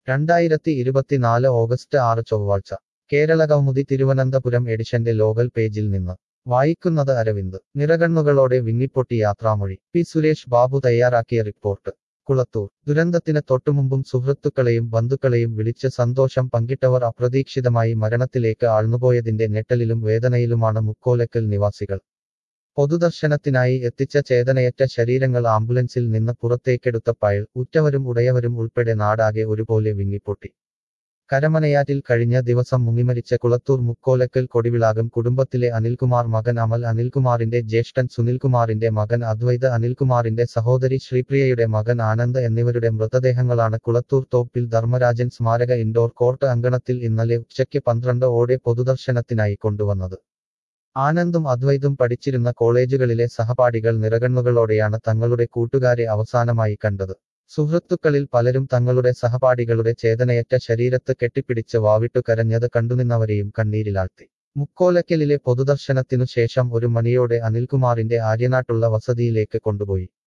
രണ്ടായിരത്തി ഇരുപത്തിനാല് ഓഗസ്റ്റ് ആറ് ചൊവ്വാഴ്ച കേരള കൗമുദി തിരുവനന്തപുരം എഡിഷന്റെ ലോകൽ പേജിൽ നിന്ന് വായിക്കുന്നത് അരവിന്ദ് നിറകണ്ണുകളോടെ വിങ്ങിപ്പൊട്ടി യാത്രാമൊഴി പി സുരേഷ് ബാബു തയ്യാറാക്കിയ റിപ്പോർട്ട് കുളത്തൂർ ദുരന്തത്തിന് തൊട്ടുമുമ്പും സുഹൃത്തുക്കളെയും ബന്ധുക്കളെയും വിളിച്ച് സന്തോഷം പങ്കിട്ടവർ അപ്രതീക്ഷിതമായി മരണത്തിലേക്ക് ആഴ്ന്നുപോയതിന്റെ ഞെട്ടലിലും വേദനയിലുമാണ് മുക്കോലക്കൽ നിവാസികൾ പൊതുദർശനത്തിനായി എത്തിച്ച ചേതനയറ്റ ശരീരങ്ങൾ ആംബുലൻസിൽ നിന്ന് പുറത്തേക്കെടുത്ത പയൽ ഉറ്റവരും ഉടയവരും ഉൾപ്പെടെ നാടാകെ ഒരുപോലെ വിങ്ങിപ്പൊട്ടി കരമനയാറ്റിൽ കഴിഞ്ഞ ദിവസം മുങ്ങിമരിച്ച കുളത്തൂർ മുക്കോലക്കൽ കൊടിവിളാകം കുടുംബത്തിലെ അനിൽകുമാർ മകൻ അമൽ അനിൽകുമാറിന്റെ ജ്യേഷ്ഠൻ സുനിൽകുമാറിന്റെ മകൻ അദ്വൈത അനിൽകുമാറിന്റെ സഹോദരി ശ്രീപ്രിയയുടെ മകൻ ആനന്ദ് എന്നിവരുടെ മൃതദേഹങ്ങളാണ് കുളത്തൂർ തോപ്പിൽ ധർമ്മരാജൻ സ്മാരക ഇൻഡോർ കോർട്ട് അങ്കണത്തിൽ ഇന്നലെ ഉച്ചയ്ക്ക് പന്ത്രണ്ട് ഓടെ പൊതുദർശനത്തിനായി കൊണ്ടുവന്നത് ആനന്ദും അദ്വൈതും പഠിച്ചിരുന്ന കോളേജുകളിലെ സഹപാഠികൾ നിറകണ്ണുകളോടെയാണ് തങ്ങളുടെ കൂട്ടുകാരെ അവസാനമായി കണ്ടത് സുഹൃത്തുക്കളിൽ പലരും തങ്ങളുടെ സഹപാഠികളുടെ ചേതനയറ്റ ശരീരത്ത് കെട്ടിപ്പിടിച്ച് വാവിട്ടു കരഞ്ഞത് കണ്ടുനിന്നവരെയും കണ്ണീരിലാഴ്ത്തി മുക്കോലക്കലിലെ പൊതുദർശനത്തിനു ശേഷം ഒരു മണിയോടെ അനിൽകുമാറിന്റെ ആര്യനാട്ടുള്ള വസതിയിലേക്ക് കൊണ്ടുപോയി